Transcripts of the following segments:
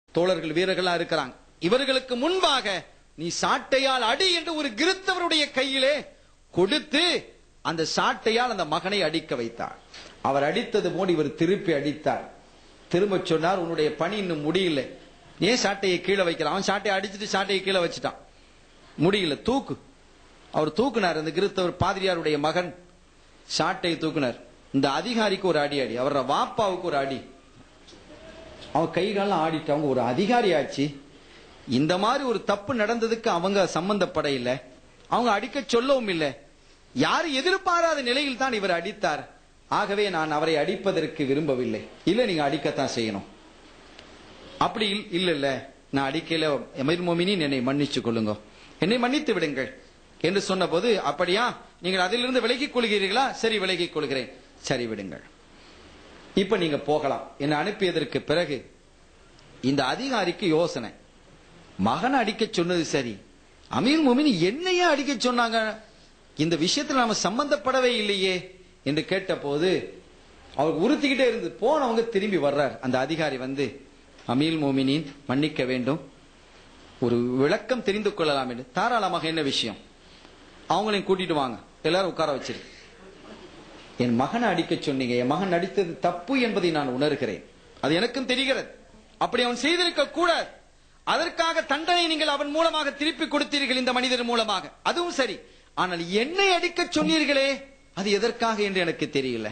தோழர்கள் வீரர்களா இருக்கிறாங்க இவர்களுக்கு முன்பாக நீ சாட்டையால் அடி என்று ஒரு கிறித்தவருடைய கையிலே கொடுத்து அந்த சாட்டையால் அந்த மகனை அடிக்க வைத்தார் அவர் அடித்தது போது இவர் திருப்பி அடித்தார் திரும்ப சொன்னார் உன்னுடைய பணி இன்னும் முடியல ஏன் சாட்டையை கீழே வைக்கிறான் அவன் சாட்டையை அடிச்சிட்டு சாட்டையை கீழே வச்சுட்டான் முடியல தூக்கு அவர் தூக்குனார் அந்த கிறிஸ்தவர் பாதிரியாருடைய மகன் சாட்டையை தூக்குனார் இந்த அதிகாரிக்கு ஒரு அடி அடி அவரோட வாப்பாவுக்கு ஒரு அடி அவன் கை காலம் ஆடிட்டு அவங்க ஒரு அதிகாரி ஆச்சு இந்த மாதிரி ஒரு தப்பு நடந்ததுக்கு அவங்க சம்பந்தப்பட இல்லை அவங்க அடிக்க சொல்லவும் இல்லை யாரு எதிர்பாராத நிலையில் தான் இவர் அடித்தார் ஆகவே நான் அவரை அடிப்பதற்கு விரும்பவில்லை இல்ல நீங்க அடிக்கத்தான் செய்யணும் அப்படி இல்- இல்ல இல்ல நான் அடிக்கல எமீர் மோமினின் என்னை மன்னிச்சு கொள்ளுங்க என்னை மன்னித்து விடுங்கள் என்று சொன்னபோது அப்படியா நீங்கள் அதிலிருந்து விலகிக் கொள்கிறீர்களா சரி விலகிக் கொள்கிறேன் சரி விடுங்கள் இப்ப நீங்க போகலாம் என்னை அனுப்பியதற்கு பிறகு இந்த அதிகாரிக்கு யோசனை மகனை அடிக்க சொன்னது சரி அமீர் மோமினி என்னையே அடிக்க சொன்னாங்க இந்த விஷயத்துல நாம சம்பந்தப்படவே இல்லையே என்று கேட்டபோது அவர் உறுத்திக்கிட்டே இருந்து போனவங்க திரும்பி வர்றார் அந்த அதிகாரி வந்து அமீல் மோமினின் மன்னிக்க வேண்டும் ஒரு விளக்கம் தெரிந்து கொள்ளலாம் என்று தாராளமாக என்ன விஷயம் அவங்களையும் கூட்டிட்டு வாங்க எல்லாரும் உட்கார வச்சிரு என் மகனை அடிக்க சொன்னீங்க என் மகன் அடித்தது தப்பு என்பதை நான் உணர்கிறேன் அது எனக்கும் தெரிகிறது அப்படி அவன் செய்திருக்க கூடாது அதற்காக தண்டனை நீங்கள் அவன் மூலமாக திருப்பி கொடுத்தீர்கள் இந்த மனிதர் மூலமாக அதுவும் சரி ஆனால் என்னை அடிக்க சொன்னீர்களே அது எதற்காக என்று எனக்கு தெரியல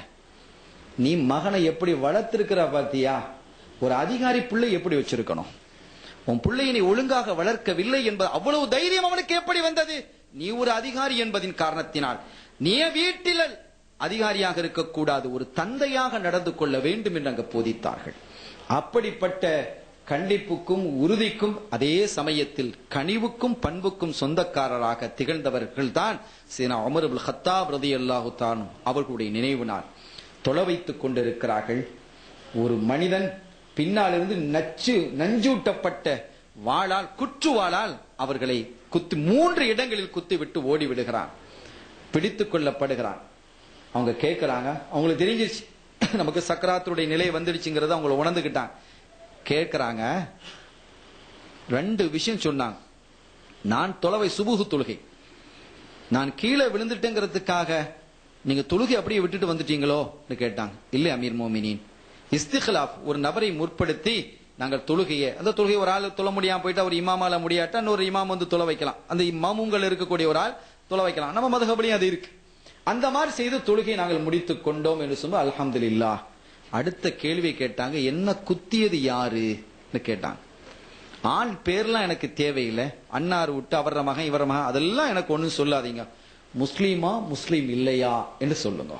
நீ மகனை எப்படி வளர்த்திருக்கிற பாத்தியா ஒரு அதிகாரி பிள்ளை எப்படி வச்சிருக்கணும் உன் பிள்ளையை நீ ஒழுங்காக வளர்க்கவில்லை என்பது அவ்வளவு தைரியம் அவனுக்கு எப்படி வந்தது நீ ஒரு அதிகாரி என்பதின் காரணத்தினால் நீ வீட்டில் அதிகாரியாக இருக்கக்கூடாது ஒரு தந்தையாக நடந்து கொள்ள வேண்டும் என்று அங்கு போதித்தார்கள் அப்படிப்பட்ட கண்டிப்புக்கும் உறுதிக்கும் அதே சமயத்தில் கனிவுக்கும் பண்புக்கும் சொந்தக்காரராக திகழ்ந்தவர்கள் தான் சீனா அமருபுல் ஹத்தாப் ரதி அல்லாஹு அவர்களுடைய நினைவு நாள் தொலை வைத்துக் கொண்டிருக்கிறார்கள் ஒரு மனிதன் பின்னாலிருந்து நச்சு நஞ்சூட்டப்பட்ட வாளால் குற்று வாளால் அவர்களை குத்தி மூன்று இடங்களில் குத்தி விட்டு ஓடி விடுகிறான் பிடித்துக் கொள்ளப்படுகிறான் அவங்க கேட்கறாங்க அவங்களுக்கு தெரிஞ்சிருச்சு நமக்கு சக்கராத்துடைய நிலை வந்துடுச்சுங்கிறத அவங்கள உணர்ந்துகிட்டாங்க கேட்கறாங்க ரெண்டு விஷயம் சொன்னாங்க நான் தொலைவை சுபுகு தொழுகை நான் கீழே விழுந்துட்டேங்கிறதுக்காக நீங்க தொழுகை அப்படியே விட்டுட்டு வந்துட்டீங்களோ கேட்டாங்க இல்ல அமீர் மோமினின் இஸ்திகலாப் ஒரு நபரை முற்படுத்தி நாங்கள் தொழுகையை அந்த தொழுகையை ஒரு ஆள் தொழ முடியாம போயிட்டு அவர் இமாமால முடியாட்டா இன்னொரு இமாம் வந்து தொலை வைக்கலாம் அந்த இமாமுங்கள் இருக்கக்கூடிய ஒரு ஆள் தொலை வைக்கலாம் நம்ம மதுகபடியும் அது இருக்கு அந்த மாதிரி செய்து தொழுகையை நாங்கள் முடித்துக் கொண்டோம் என்று சொன்னா அல்ஹம்துலில்லா அடுத்த கேள்வி கேட்டாங்க என்ன குத்தியது யாரு கேட்டாங்க ஆண் பேர்லாம் எனக்கு தேவையில்லை அன்னார் விட்டு அவர மகன் இவர மகன் அதெல்லாம் எனக்கு ஒண்ணும் சொல்லாதீங்க முஸ்லீமா முஸ்லீம் இல்லையா என்று சொல்லுங்க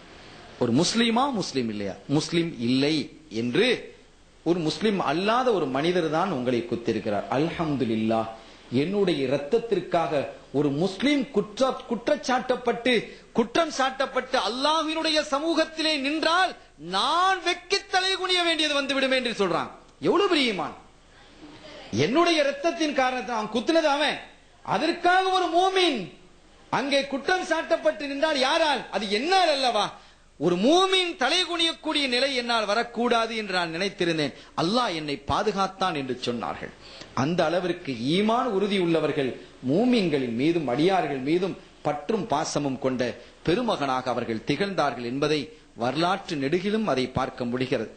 ஒரு முஸ்லீமா முஸ்லீம் இல்லையா முஸ்லீம் இல்லை என்று ஒரு முஸ்லீம் அல்லாத ஒரு மனிதர் தான் உங்களை குத்திருக்கிறார் அல்ஹம்துலில்லா என்னுடைய இரத்தத்திற்காக ஒரு முஸ்லீம் குற்ற குற்றச்சாட்டப்பட்டு குற்றம் சாட்டப்பட்டு அல்லாஹ்வினுடைய சமூகத்திலே நின்றால் நான் வெக்கி தலை குனிய வேண்டியது வந்து விடுமே என்று சொல்றான் எவ்வளவு பெரிய ஈமான் என்னுடைய இரத்தத்தின் காரணத்தை அவன் குத்துனது அவன் அதற்காக ஒரு மூமின் அங்கே குற்றம் சாட்டப்பட்டு நின்றால் யாரால் அது என்னால் அல்லவா ஒரு மூமின் தலை குனியக்கூடிய நிலை என்னால் வரக்கூடாது என்று நான் நினைத்திருந்தேன் அல்லாஹ் என்னை பாதுகாத்தான் என்று சொன்னார்கள் அந்த அளவிற்கு ஈமான் உறுதி உள்ளவர்கள் மூமின்களின் மீதும் அடியார்கள் மீதும் பற்றும் பாசமும் கொண்ட பெருமகனாக அவர்கள் திகழ்ந்தார்கள் என்பதை வரலாற்று நெடுகிலும் அதை பார்க்க முடிகிறது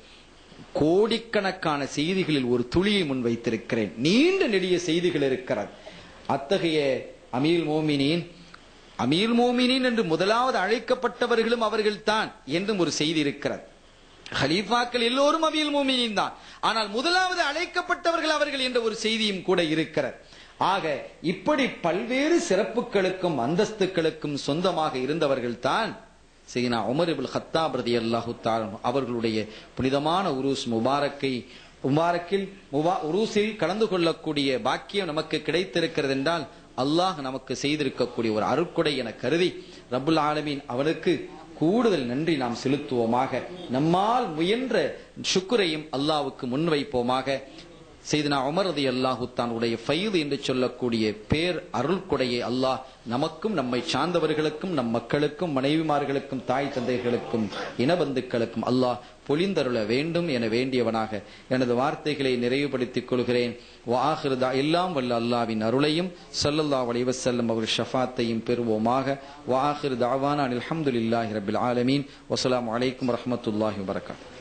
கோடிக்கணக்கான செய்திகளில் ஒரு துளியை முன்வைத்திருக்கிறேன் நீண்ட நெடிய செய்திகள் இருக்கிறது அத்தகைய அமீல் மோமினின் அமீல் மோமினின் என்று முதலாவது அழைக்கப்பட்டவர்களும் அவர்கள்தான் என்றும் ஒரு செய்தி இருக்கிறது ஹலீஃபாக்கள் எல்லோரும் அமீல் மோமினின் தான் ஆனால் முதலாவது அழைக்கப்பட்டவர்கள் அவர்கள் என்ற ஒரு செய்தியும் கூட இருக்கிறது ஆக இப்படி பல்வேறு சிறப்புகளுக்கும் அந்தஸ்துகளுக்கும் சொந்தமாக இருந்தவர்கள் தான் செய்னா உமர் இபுல் ஹத்தாப் ரதி அல்லாஹு அவர்களுடைய புனிதமான உருஸ் முபாரக்கை முபாரக்கில் முபா- உருஸில் கலந்து கொள்ளக்கூடிய பாக்கியம் நமக்கு கிடைத்திருக்கிறது என்றால் அல்லாஹ் நமக்கு செய்திருக்கக்கூடிய ஒரு அருட்கொடை என கருதி ரப்புல் ஆலமீன் அவனுக்கு கூடுதல் நன்றி நாம் செலுத்துவோமாக நம்மால் முயன்ற சுக்குரையும் அல்லாஹ்வுக்கு முன்வைப்போமாக செய்தனா உமர் ரதி அல்லாஹு தான் உடைய ஃபைது என்று சொல்லக்கூடிய பேர் அருள் கொடையை அல்லாஹ் நமக்கும் நம்மை சார்ந்தவர்களுக்கும் நம் மக்களுக்கும் மனைவிமார்களுக்கும் தாய் தந்தைகளுக்கும் இனபந்துக்களுக்கும் அல்லாஹ் பொழிந்தருள வேண்டும் என வேண்டியவனாக எனது வார்த்தைகளை நிறைவுபடுத்திக் கொள்கிறேன் வாஹிருதா எல்லாம் வல்ல அல்லாவின் அருளையும் சல்லல்லா அலைவசல்லம் அவர் ஷஃபாத்தையும் பெறுவோமாக வாஹிரு தாவான் அல்ஹம்துலில்லாஹி ரபில் ஆலமீன் வசலாம் அலைக்கும் வரஹமத்துல்லாஹி வபரகாத்